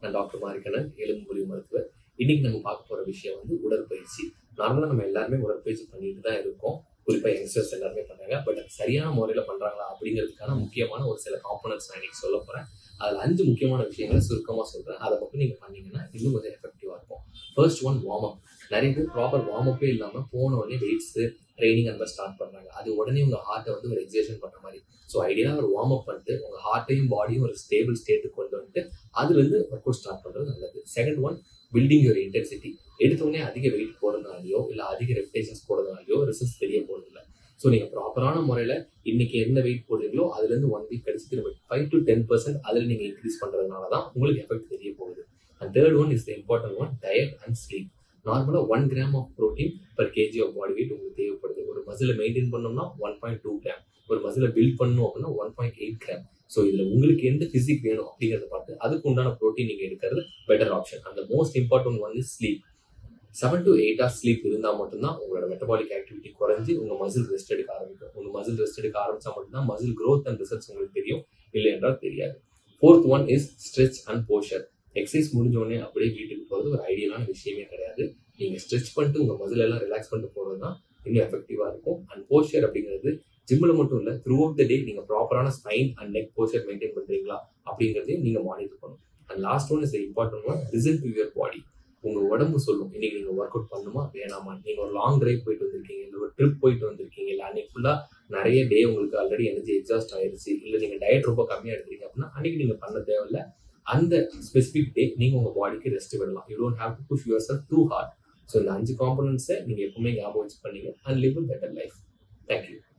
நான் டாக்டர் மாரிக்கண்ணன் எலும்புலி மருத்துவர் இன்னைக்கு நம்ம பார்க்க போற விஷயம் வந்து உடற்பயிற்சி நார்மலா நம்ம எல்லாருமே உடற்பயிற்சி பண்ணிட்டு தான் இருக்கோம் குறிப்பா யங்ஸ்டர்ஸ் எல்லாருமே பண்றாங்க பட் அது சரியான முறையில பண்றாங்களா அப்படிங்கிறதுக்கான முக்கியமான ஒரு சில காம்பனன்ட்ஸ் நான் இன்னைக்கு சொல்ல போறேன் அதுல அஞ்சு முக்கியமான விஷயங்களை சுருக்கமா சொல்றேன் அதை மட்டும் நீங்க பண்ணீங்கன்னா இன்னும் கொஞ்சம் எஃபெக்டிவா இருக்கும் ஃபர்ஸ்ட் ஒன் வார்ம் அப் நிறைய பேர் ப்ராப்பர் வார்ம் அப்பே இல்லாம போன உடனே வெயிட்ஸ் ட்ரைனிங் அந்த மாதிரி ஸ்டார்ட் பண்றாங்க அது உடனே உங்க ஹார்ட்டை வந்து ஒரு எக்ஸேஷன் பண்ற மாதிரி ஸோ ஐடியா ஒரு வார்ம் அப் பண்ணிட்டு உங்க ஹார்ட்டையும் பாடியும் ஒரு ஸ்டேபிள் ஸ்டேட்டுக்கு கொண்டு வந்துட்டு அதுல இருந்து ஒர்க் அவுட் ஸ்டார்ட் பண்றது நல்லது second one building your intensity எடுத்தோடனே அதிக வெயிட் போடுறதுனாலயோ இல்லை அதிக ரெப்டேஷன்ஸ் போடுறதுனாலயோ ரிசல்ட்ஸ் தெரிய போறது இல்லை ஸோ நீங்க ப்ராப்பரான முறையில இன்னைக்கு என்ன வெயிட் போடுறீங்களோ அதுல இருந்து ஒன் வீக் கழிச்சு திரும்ப ஃபைவ் டு டென் பர்சன்ட் அதுல நீங்க இன்க்ரீஸ் பண்றதுனால தான் உங்களுக்கு எஃபெக்ட் தெரிய போகுது and third one is the important one diet and sleep நார்மலாக one gram of protein per KG of body weight உங்களுக்கு தேவைப்படுது ஒரு மசிலை மெயின்டைன் பண்ணோம்னா ஒன் பாயிண்ட் டூ கிராம் ஒரு மசிலை பில்ட் பண்ணணும் அப்படின்னா one point eight gram so இதில் உங்களுக்கு எந்த ஃபிசிக் வேணும் அப்படிங்கிறத பார்த்து அதுக்கு உண்டான ப்ரோட்டீன் நீங்கள் எடுக்கிறது பெட்டர் ஆப்ஷன் அந்த most important one is sleep seven to eight hours sleep இருந்தால் மட்டும்தான் உங்களோட மெட்டபாலிக் ஆக்டிவிட்டி குறைஞ்சி உங்கள் மசில் ரெஸ்ட் எடுக்க ஆரம்பிக்கும் உங்கள் மசில் ரெஸ்ட் எடுக்க ஆரம்பிச்சா மட்டும்தான் மசில் growth அண்ட் ரிசல்ட்ஸ் உங்களுக்கு தெரியும் இல்லை என்றால் தெரியாது fourth one is stretch and posture exercise முடிஞ்ச உடனே அப்படியே வீட்டுக்கு போகிறது ஒரு ஐடியலான விஷயமே கிடையாது நீங்கள் ஸ்ட்ரெச் பண்ணிட்டு உங்கள் மசில் எல்லாம் ரிலாக்ஸ் பண்ணிட்டு போகிறது தான் இன்னும் எஃபெக்டிவாக இருக்கும் அண்ட் போஷர் அப்படிங்கிறது ஜிம்மில் மட்டும் இல்லை த்ரூ அவுட் த டே நீங்கள் ப்ராப்பரான spine and neck posture maintain பண்ணுறீங்களா அப்படிங்கிறதையும் நீங்கள் மானிட்டர் பண்ணணும் and last one is important one listen to your body உங்க உடம்பு சொல்லும் இன்னைக்கு நீங்க ஒர்க் அவுட் பண்ணுமா வேணாமா நீங்க ஒரு லாங் டிரைவ் போயிட்டு வந்திருக்கீங்க இல்லை ஒரு ட்ரிப் போயிட்டு வந்திருக்கீங்க இல்லை அன்னைக்கு ஃபுல்லா நிறைய டே உங்களுக்கு ஆல்ரெடி எனர்ஜி எக்ஸாஸ்ட் ஆயிருச்சு இல்லை நீங்க டயட் ரொம்ப கம்மியா எடுக்கிறீங்க அப்படின்னா அன்னைக்கு நீங்க பண்ண தேவையில்ல அந்த ஸ்பெசிபிக் டே நீங்க உங்க பாடிக்கு ரெஸ்ட் விடலாம் you don't have to push yourself too hard so இந்த அஞ்சு காம்பனன்ட்ஸை நீங்க எப்பவுமே ஞாபகம் வச்சு பண்ணீங்க and live better life thank you